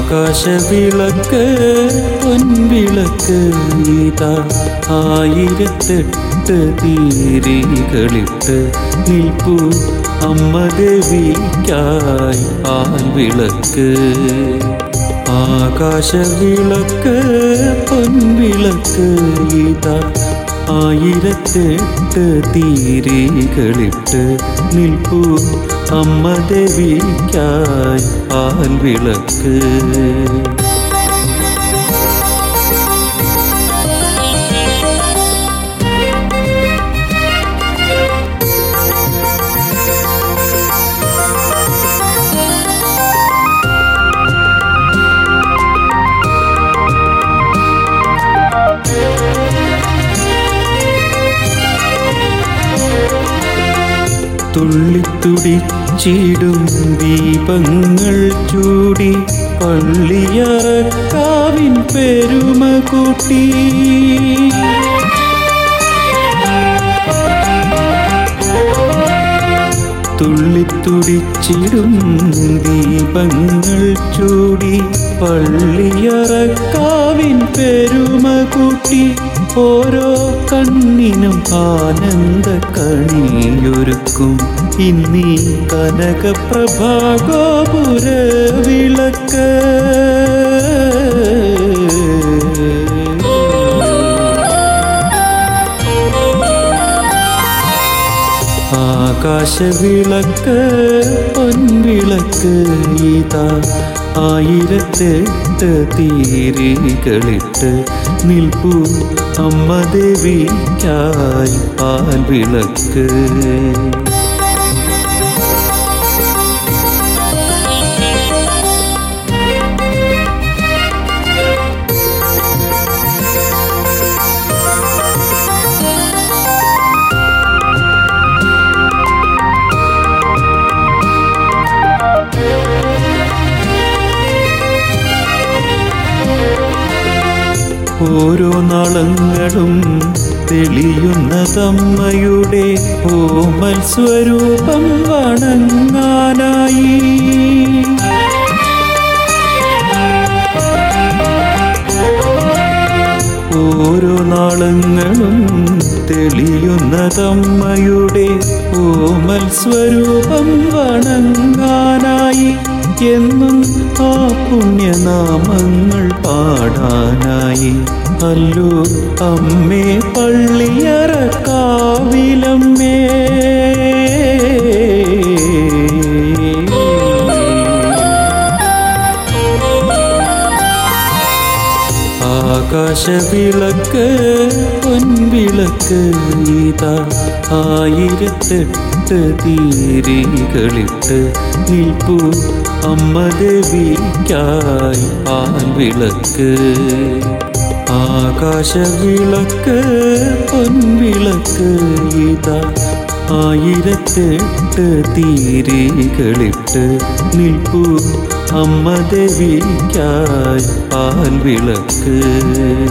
ആകാശവിളക്ക് പൊൻവിളക്ക് ഇതാ ആയിരത്തെട്ട് തീരികളിട്ട് നിൽപ്പു അമ്മ ദേവിക്കായി ആൽവിളക്ക് ആകാശവിളക്ക് പൊൻവിളക്ക് ഇതാ ആയിരത്തെട്ട് തീരികളിട്ട് നിൽപ്പു അമ്മ ദേവിക്കായി ആൽവിളക്ക് തുള്ളിത്തുടിച്ചിടും ദീപങ്ങൾ ചൂടി പള്ളിയറക്കാവിൻ പെരുമ കൂട്ടി തുള്ളിത്തുടിച്ചിടും ദീപങ്ങൾ ചൂടി പള്ളിയറക്കാവിൻ പെരുമ കൂട്ടി ഓരോ കണ്ണിനും ആനന്ദ കണിയൊരുക്കും ഇന്നീ കനകപ്രഭാഗോപുര വിളക്ക് ആകാശവിളക്ക് പൊൻവിളക്ക് ഇതാ ആയിരത്തെട്ട് തീരികളിട്ട് നിൽപ്പു അമ്മ ദേവിക്കായി പാൽവിളക്ക് ഓരോ നാളങ്ങളും തെളിയുന്നതമ്മയുടെ ഓമൽ സ്വരൂപം വണങ്ങാനായി ഓരോ നാളങ്ങളും തെളിയുന്നതമ്മയുടെ ഓമൽ സ്വരൂപം വണങ്ങാനായി എന്നും ആ പുണ്യനാമങ്ങൾ പാടാനായി അല്ലോ അമ്മേ പള്ളിയറ കാവിലമ്മേ ആകാശവിളക്ക് പൊൻവിളക്ക് ഇതാ ആയിരത്തെട്ട് തീരികളിട്ട് നിൽപ്പു അമ്മ ദേവിക്കായി പാൽവിളക്ക് ആകാശവിളക്ക് പൊൻവിളക്ക് ഇതാ ആയിരത്തെട്ട് തീരികളിട്ട് നിൽപ്പു അമ്മ ദേവിക്കായി പാൽവിളക്ക്